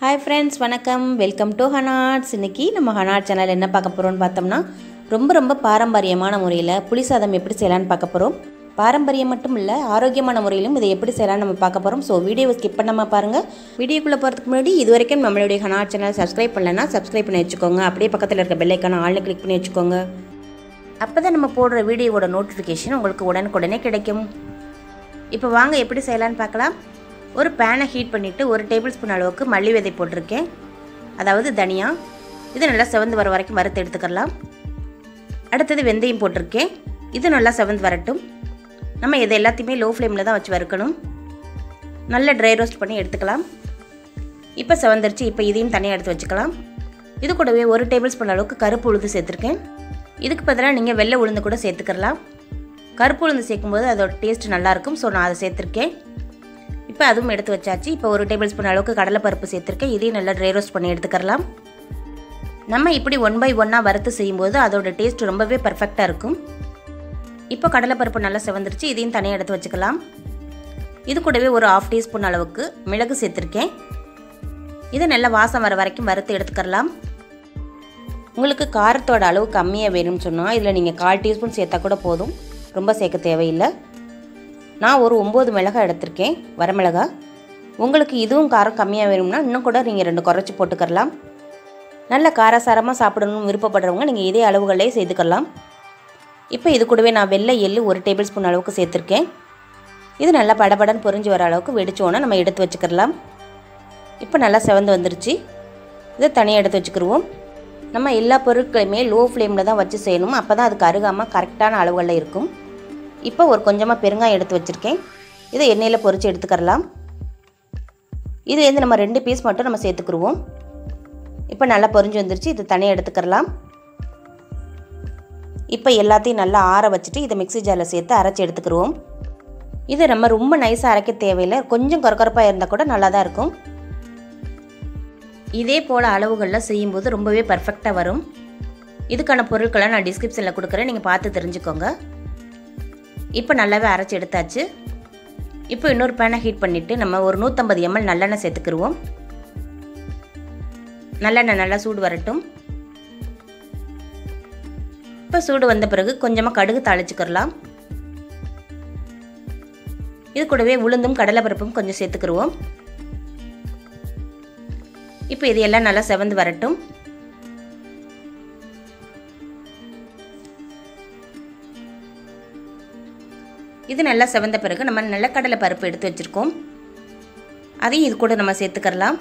hi friends வணக்கம் welcome to ஹனாட்ஸ் இன்னைக்கு நம்ம ஹனாட் சேனல் என்ன பார்க்க போகிறோம்னு பார்த்தோம்னா ரொம்ப ரொம்ப பாரம்பரியமான முறையில் புளி சாதம் எப்படி செய்யலான்னு பார்க்க போகிறோம் பாரம்பரியம் மட்டும் இல்லை ஆரோக்கியமான முறையிலும் இதை எப்படி செய்யலாம்னு நம்ம பார்க்க போகிறோம் ஸோ வீடியோவை ஸ்கிப் பண்ணாமல் பாருங்கள் வீடியோக்குள்ளே போகிறதுக்கு முன்னாடி இது வரைக்கும் நம்மளுடைய ஹனாட் சேனல் சப்ஸ்கிரைப் பண்ணலைன்னா சப்ஸ்கிரைப் பண்ணி வச்சுக்கோங்க அப்படியே பக்கத்தில் இருக்க பெல்லைக்கான ஆள்னு கிளிக் பண்ணி வச்சுக்கோங்க அப்போ தான் நம்ம போடுற வீடியோவோட நோட்டிஃபிகேஷன் உங்களுக்கு உடனுக்குடனே கிடைக்கும் இப்போ வாங்க எப்படி செய்யலான்னு பார்க்கலாம் ஒரு பேனை ஹீட் பண்ணிவிட்டு ஒரு டேபிள் ஸ்பூன் அளவுக்கு மல்லி விதை போட்டிருக்கேன் அதாவது தனியா இது நல்லா செவந்து வர வரைக்கும் வறுத்து எடுத்துக்கலாம் அடுத்தது வெந்தயம் போட்டிருக்கேன் இது நல்லா செவந்து வரட்டும் நம்ம இதை எல்லாத்தையுமே லோ ஃப்ளேமில் தான் வச்சு வறுக்கணும் நல்லா ட்ரை ரோஸ்ட் பண்ணி எடுத்துக்கலாம் இப்போ செவந்துருச்சு இப்போ இதையும் தனியாக எடுத்து வச்சுக்கலாம் இது கூடவே ஒரு டேபிள் ஸ்பூன் அளவுக்கு கருப்பு உளுந்து சேர்த்துருக்கேன் இதுக்கு பதிலாக நீங்கள் வெள்ளை உளுந்து கூட சேர்த்துக்கலாம் கருப்பு உளுந்து சேர்க்கும்போது அதோட டேஸ்ட் நல்லாயிருக்கும் ஸோ நான் அதை சேர்த்துருக்கேன் இப்போ அதுவும் எடுத்து வச்சாச்சு இப்போ ஒரு டேபிள் ஸ்பூன் அளவுக்கு கடலைப்பருப்பு சேர்த்துருக்கேன் இதையும் நல்லா ட்ரை ரோஸ்ட் பண்ணி எடுத்துக்கலாம் நம்ம இப்படி ஒன் பை ஒன்னாக வறுத்து செய்யும்போது அதோட டேஸ்ட் ரொம்பவே பர்ஃபெக்டாக இருக்கும் இப்போ கடலைப்பருப்பு நல்லா செவந்துருச்சு இதையும் தனியாக எடுத்து வச்சுக்கலாம் இது கூடவே ஒரு ஆஃப் டீஸ்பூன் அளவுக்கு மிளகு சேர்த்துருக்கேன் இதை நல்லா வாசம் வர வரைக்கும் வறுத்து எடுத்துக்கலாம் உங்களுக்கு காரத்தோட அளவு கம்மியாக வேணும்னு சொன்னால் இதில் நீங்கள் கால் டீஸ்பூன் சேர்த்தா கூட போதும் ரொம்ப சேர்க்க தேவையில்லை நான் ஒரு ஒம்பது மிளகாய் எடுத்திருக்கேன் வரமிளகா உங்களுக்கு இதுவும் காரம் கம்மியாக வேணும்னா இன்னும் கூட நீங்கள் ரெண்டு குறைச்சி போட்டுக்கலாம் நல்ல காரசாரமாக சாப்பிடணும்னு விருப்பப்படுறவங்க நீங்கள் இதே அளவுகளே செய்துக்கலாம் இப்போ இது கூடவே நான் வெள்ளை எள்ளு ஒரு டேபிள் ஸ்பூன் அளவுக்கு சேர்த்துருக்கேன் இது நல்லா படபடன்னு பொரிஞ்சு வர அளவுக்கு வெடிச்சோன்னே நம்ம எடுத்து வச்சுக்கலாம் இப்போ நல்லா செவந்து வந்துருச்சு இதை தனியாக எடுத்து வச்சுக்கிடுவோம் நம்ம எல்லா பொருட்களையுமே லோ ஃப்ளேமில் தான் வச்சு செய்யணும் அப்போ தான் அதுக்கு அருகாமல் கரெக்டான அளவுகளில் இருக்கும் இப்போ ஒரு கொஞ்சமாக பெருங்காயம் எடுத்து வச்சுருக்கேன் இதை எண்ணெயில் பொரித்து எடுத்துக்கிறலாம் இதுலேருந்து நம்ம ரெண்டு பீஸ் மட்டும் நம்ம சேர்த்துக்குருவோம் இப்போ நல்லா பொரிஞ்சு வந்துருச்சு இது தனியாக எடுத்துக்கிறலாம் இப்போ எல்லாத்தையும் நல்லா ஆற வச்சுட்டு இதை மிக்ஸி ஜாரில் சேர்த்து அரைச்சி எடுத்துக்கிருவோம் இது நம்ம ரொம்ப நைஸாக அரைக்க தேவையில்லை கொஞ்சம் கொரகொரப்பாக இருந்தால் கூட நல்லா தான் இருக்கும் இதே போல் அளவுகளில் செய்யும்போது ரொம்பவே பர்ஃபெக்டாக வரும் இதுக்கான பொருட்களை நான் டிஸ்கிரிப்ஷனில் கொடுக்குறேன் நீங்கள் பார்த்து தெரிஞ்சுக்கோங்க இப்போ நல்லாவே அரைச்சி எடுத்தாச்சு இப்போ இன்னொரு பேனை ஹீட் பண்ணிவிட்டு நம்ம ஒரு நூற்றம்பது எம்எல் நல்லெண்ணெய் சேர்த்துக்கிருவோம் நல்லெண்ணெய் நல்லா சூடு வரட்டும் இப்போ சூடு வந்த பிறகு கொஞ்சமாக கடுகு தாளிச்சுக்கிறலாம் இது கூடவே உளுந்தும் கடலைப்பருப்பும் கொஞ்சம் சேர்த்துக்கிருவோம் இப்போ இது எல்லாம் நல்லா செவந்து வரட்டும் இது நல்லா செவந்த பிறகு நம்ம நிலக்கடலை பருப்பு எடுத்து வச்சுருக்கோம் அதையும் இது கூட நம்ம சேர்த்துக்கலாம்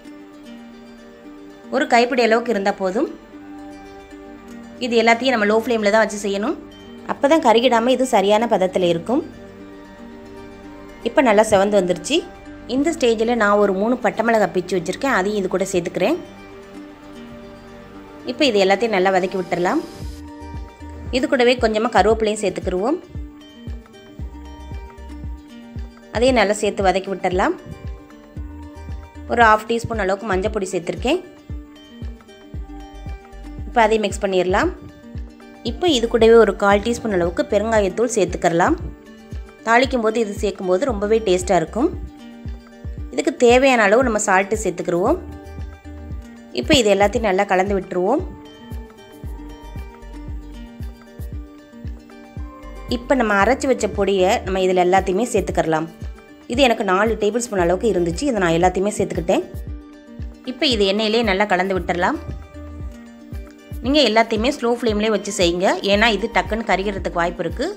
ஒரு கைப்பிடி அளவுக்கு இருந்தால் போதும் இது எல்லாத்தையும் நம்ம லோ ஃப்ளேமில் தான் வச்சு செய்யணும் அப்போ தான் கருகிடாமல் இது சரியான பதத்தில் இருக்கும் இப்போ நல்லா செவந்து வந்துருச்சு இந்த ஸ்டேஜில் நான் ஒரு மூணு பட்டை மிளகாய் பிச்சு வச்சுருக்கேன் அதையும் இது கூட சேர்த்துக்கிறேன் இப்போ இது எல்லாத்தையும் நல்லா வதக்கி விட்டுடலாம் இது கூடவே கொஞ்சமாக கருவேப்பிலையும் சேர்த்துக்கிருவோம் அதையும் நல்லா சேர்த்து வதக்கி விட்டுடலாம் ஒரு ஆஃப் டீஸ்பூன் அளவுக்கு மஞ்சள் பொடி சேர்த்துருக்கேன் இப்போ அதையும் மிக்ஸ் பண்ணிடலாம் இப்போ இது கூடவே ஒரு கால் டீஸ்பூன் அளவுக்கு பெருங்காயத்தூள் சேர்த்துக்கிறலாம் தாளிக்கும் போது இது சேர்க்கும்போது ரொம்பவே டேஸ்ட்டாக இருக்கும் இதுக்கு தேவையான அளவு நம்ம சால்ட்டு சேர்த்துக்கிருவோம் இப்போ இது எல்லாத்தையும் நல்லா கலந்து விட்டுருவோம் இப்போ நம்ம அரைச்சி வச்ச பொடியை நம்ம இதில் எல்லாத்தையுமே சேர்த்துக்கிறலாம் இது எனக்கு நாலு டேபிள் ஸ்பூன் அளவுக்கு இருந்துச்சு இதை நான் எல்லாத்தையுமே சேர்த்துக்கிட்டேன் இப்போ இது எண்ணெயிலே நல்லா கலந்து விட்டுடலாம் நீங்கள் எல்லாத்தையுமே ஸ்லோ ஃப்ளேம்லேயே வச்சு செய்யுங்க ஏன்னா இது டக்குன்னு கரிகிறதுக்கு வாய்ப்பு இருக்குது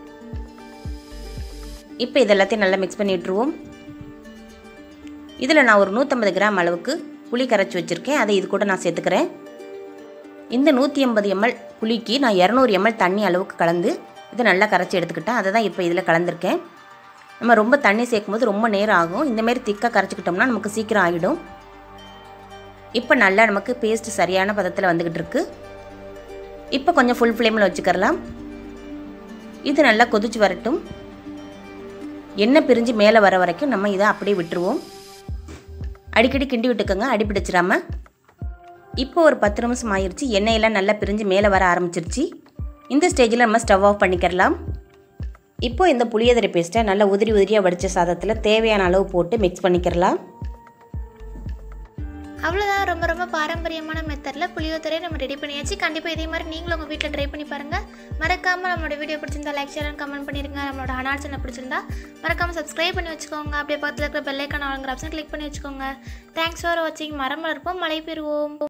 இப்போ இது எல்லாத்தையும் நல்லா மிக்ஸ் பண்ணி விட்டுருவோம் இதில் நான் ஒரு நூற்றம்பது கிராம் அளவுக்கு புளி கரைச்சி வச்சுருக்கேன் அதை இது கூட நான் சேர்த்துக்கிறேன் இந்த நூற்றி ஐம்பது எம்எல் புளிக்கு நான் இரநூறு எம்எல் தண்ணி அளவுக்கு கலந்து இதை நல்லா கரைச்சி எடுத்துக்கிட்டேன் அதை தான் இப்போ இதில் கலந்துருக்கேன் நம்ம ரொம்ப தண்ணி சேர்க்கும்போது ரொம்ப நேரம் ஆகும் இந்தமாரி திக்காக கரைச்சிக்கிட்டோம்னா நமக்கு சீக்கிரம் ஆகிடும் இப்போ நல்லா நமக்கு பேஸ்ட் சரியான பதத்தில் வந்துக்கிட்டு இருக்கு இப்போ கொஞ்சம் ஃபுல் ஃப்ளேமில் வச்சுக்கிறலாம் இது நல்லா கொதிச்சு வரட்டும் எண்ணெய் பிரிஞ்சு மேலே வர வரைக்கும் நம்ம இதை அப்படியே விட்டுருவோம் அடிக்கடி கிண்டி விட்டுக்கோங்க அடி பிடிச்சிடாம இப்போ ஒரு பத்து நிமிஷம் ஆயிடுச்சு எண்ணெயெல்லாம் நல்லா பிரிஞ்சு மேலே வர ஆரம்பிச்சிருச்சு இந்த ஸ்டேஜில் நம்ம ஸ்டவ் ஆஃப் பண்ணிக்கிறலாம் இப்போ இந்த புளியோதரை பேஸ்ட்டை நல்லா உதிரி உதிரியாக வடித்த சாதத்தில் தேவையான அளவு போட்டு மிக்ஸ் பண்ணிக்கிறலாம் அவ்வளோதான் ரொம்ப ரொம்ப பாரம்பரியமான மெத்தடில் புளியோதரை நம்ம ரெடி பண்ணியாச்சு கண்டிப்பாக இதே மாதிரி நீங்களும் உங்கள் வீட்டில் ட்ரை பண்ணி பாருங்கள் மறக்காமல் நம்மளோட வீடியோ பிடிச்சிருந்தா லைக் ஷேர் கமெண்ட் பண்ணிடுங்க நம்மளோட ஹனார் சேனல் பிடிச்சிருந்தா மறக்காமல் சப்ஸ்கிரைப் பண்ணி வச்சுக்கோங்க அப்படியே பக்கத்தில் இருக்கிற பெல்லைக்கான ஆளுங்கிற ஆப்ஷன் கிளிக் பண்ணி வச்சுக்கோங்க தேங்க்ஸ் ஃபார் வாட்சிங் மரம் வளர்ப்போம் மழை பெறுவோம்